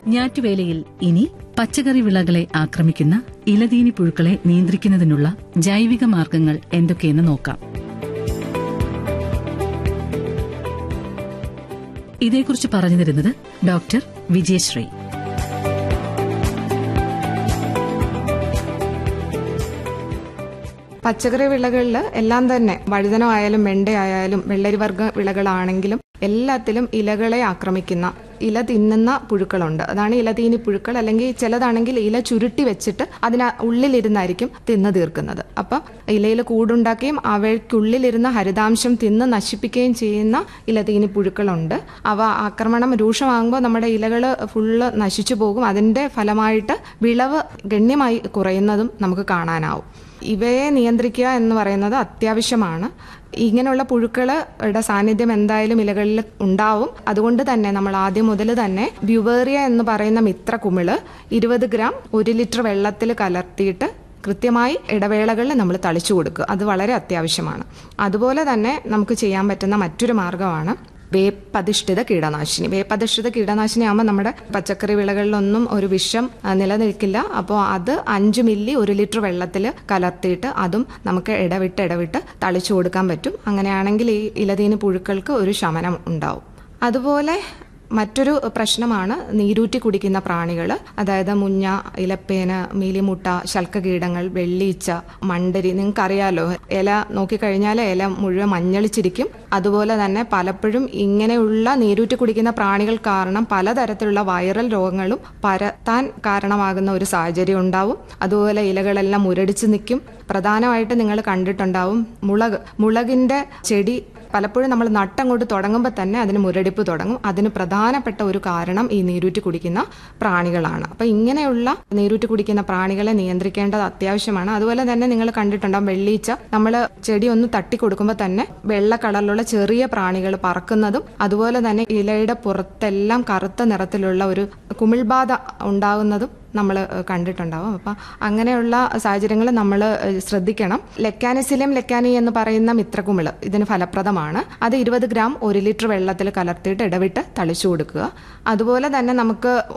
ഞാറ്റുവേലയിൽ ഇനി പച്ചക്കറി വിളകളെ ആക്രമിക്കുന്ന ഇലതീനി പുഴുക്കളെ നിയന്ത്രിക്കുന്നതിനുള്ള ജൈവിക മാർഗങ്ങൾ എന്തൊക്കെയെന്ന് നോക്കാം ഇതേക്കുറിച്ച് പറഞ്ഞു തരുന്നത് ഡോക്ടർ വിജയശ്രീ പച്ചക്കറി വിളകളിൽ എല്ലാം തന്നെ വഴുതന ആയാലും വെണ്ടയായാലും വെള്ളരിവർഗ വിളകളാണെങ്കിലും എല്ലാത്തിലും ഇലകളെ ആക്രമിക്കുന്ന ഇല തിന്നുന്ന പുഴുക്കളുണ്ട് അതാണ് ഇലതീനി പുഴുക്കൾ അല്ലെങ്കിൽ ചിലതാണെങ്കിൽ ഇല ചുരുട്ടി വെച്ചിട്ട് അതിന് ഉള്ളിലിരുന്നായിരിക്കും തിന്നു തീർക്കുന്നത് അപ്പം ഇലയിൽ കൂടുണ്ടാക്കുകയും അവയ്ക്കുള്ളിലിരുന്ന ഹരിതാംശം തിന്ന് നശിപ്പിക്കുകയും ചെയ്യുന്ന ഇലതീനി പുഴുക്കളുണ്ട് അവ ആക്രമണം രൂക്ഷമാകുമ്പോൾ നമ്മുടെ ഇലകൾ ഫുള്ള് നശിച്ചു പോകും അതിന്റെ ഫലമായിട്ട് വിളവ് ഗണ്യമായി കുറയുന്നതും നമുക്ക് കാണാനാവും ഇവയെ നിയന്ത്രിക്കുക എന്ന് പറയുന്നത് അത്യാവശ്യമാണ് ഇങ്ങനെയുള്ള പുഴുക്കളുടെ സാന്നിധ്യം എന്തായാലും ഇലകളിൽ ഉണ്ടാവും അതുകൊണ്ട് തന്നെ നമ്മൾ ആദ്യം മുതൽ തന്നെ ബ്യുവേറിയ എന്ന് പറയുന്ന മിത്ര കുമിള് ഇരുപത് ഗ്രാം ഒരു ലിറ്റർ വെള്ളത്തിൽ കലർത്തിയിട്ട് കൃത്യമായി ഇടവേളകളിൽ നമ്മൾ തളിച്ചു കൊടുക്കുക അത് വളരെ അത്യാവശ്യമാണ് അതുപോലെ തന്നെ നമുക്ക് ചെയ്യാൻ പറ്റുന്ന മറ്റൊരു മാർഗമാണ് വേപ്പധിഷ്ഠിത കീടനാശിനി വേപ്പധിഷ്ഠിത കീടനാശിനി ആകുമ്പോൾ നമ്മുടെ പച്ചക്കറി വിളകളിലൊന്നും ഒരു വിഷം ആ, നിലനിൽക്കില്ല അപ്പോൾ അത് അഞ്ച് മില്ലി ഒരു ലിറ്റർ വെള്ളത്തിൽ കലർത്തിയിട്ട് അതും നമുക്ക് ഇടവിട്ട് ഇടവിട്ട് തളിച്ചു കൊടുക്കാൻ പറ്റും അങ്ങനെയാണെങ്കിൽ ഈ ഇലതീനി പുഴുക്കൾക്ക് ഒരു ശമനം ഉണ്ടാവും അതുപോലെ മറ്റൊരു പ്രശ്നമാണ് നീരൂറ്റി കുടിക്കുന്ന പ്രാണികൾ അതായത് മുഞ്ഞ ഇലപ്പേന് മീലിമുട്ട ശൽക്കകീടങ്ങൾ വെള്ളീച്ച മണ്ടരി നിങ്ങൾക്കറിയാലോ ഇല നോക്കിക്കഴിഞ്ഞാൽ ഇല മുഴുവൻ മഞ്ഞളിച്ചിരിക്കും അതുപോലെ തന്നെ പലപ്പോഴും ഇങ്ങനെയുള്ള നീരൂറ്റി കുടിക്കുന്ന പ്രാണികൾ കാരണം പലതരത്തിലുള്ള വൈറൽ രോഗങ്ങളും പരത്താൻ കാരണമാകുന്ന ഒരു സാഹചര്യം ഉണ്ടാവും അതുപോലെ ഇലകളെല്ലാം മുരടിച്ച് നിൽക്കും പ്രധാനമായിട്ട് നിങ്ങൾ കണ്ടിട്ടുണ്ടാവും മുളക് മുളകിന്റെ ചെടി പലപ്പോഴും നമ്മൾ നട്ടങ്ങോട്ട് തുടങ്ങുമ്പോൾ തന്നെ അതിന് മുരടിപ്പ് തുടങ്ങും അതിന് പ്രധാനപ്പെട്ട ഒരു കാരണം ഈ നീരൂറ്റി കുടിക്കുന്ന പ്രാണികളാണ് അപ്പം ഇങ്ങനെയുള്ള നീരൂറ്റി കുടിക്കുന്ന പ്രാണികളെ നിയന്ത്രിക്കേണ്ടത് അത്യാവശ്യമാണ് അതുപോലെ തന്നെ നിങ്ങൾ കണ്ടിട്ടുണ്ടാവും വെള്ളീച്ച നമ്മൾ ചെടി ഒന്ന് തട്ടി കൊടുക്കുമ്പോൾ തന്നെ വെള്ള കളറിലുള്ള ചെറിയ പ്രാണികൾ പറക്കുന്നതും അതുപോലെ തന്നെ ഇലയുടെ പുറത്തെല്ലാം കറുത്ത നിറത്തിലുള്ള ഒരു കുമിൾബാധ ഉണ്ടാകുന്നതും നമ്മൾ കണ്ടിട്ടുണ്ടാവും അപ്പം അങ്ങനെയുള്ള സാഹചര്യങ്ങൾ നമ്മൾ ശ്രദ്ധിക്കണം ലെക്കാനിസിലിയം ലെക്കാനി എന്ന് പറയുന്ന മിത്രകുമിള് ഇതിന് ഫലപ്രദമാണ് അത് ഇരുപത് ഗ്രാം ഒരു ലിറ്റർ വെള്ളത്തിൽ കലർത്തിയിട്ട് ഇടവിട്ട് തളിച്ചു കൊടുക്കുക അതുപോലെ തന്നെ നമുക്ക്